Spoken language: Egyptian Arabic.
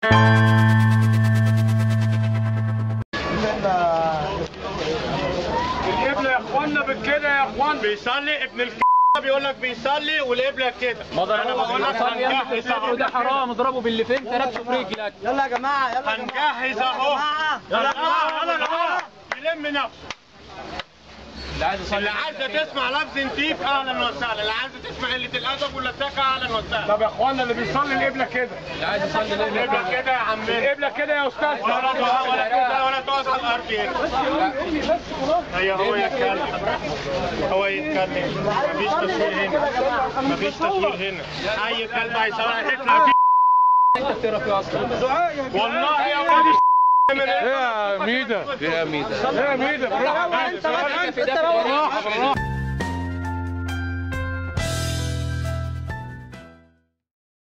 القبلة يا اخوانا بالكده يا اخوان بيصلي ابن الك بيقول لك بيصلي والقبلة كده انا بقول لك هنجهز اهو وده حرام اضربه بالليفين تركته في رجلك يلا يا جماعه يلا يا جماعه هنجهز اهو يلا يلا يلا يلم نفسه اللي عايز اللي يصلي عايزه تسمع لفظ نتيف اهلا وسهلا اللي عايزه تسمع قله الادب ولا التكه اهلا وسهلا طب يا اخوانا اللي بيصلي القبله كده اللي عايز يصلي ليه القبله كده يا عمنا القبله كده يا استاذ ولا تقع ولا كده ولا تقعد على الارض هنا هي هو يتكلم هو يتكلم مفيش تصوير هنا مفيش تصوير هنا اي كلب هيصور هيطلع انت بتقرا فيه اصلا والله يا ولد يا ميدة يا ميدو يا ميدة بالراحة انت في ده بالراحه بالراحه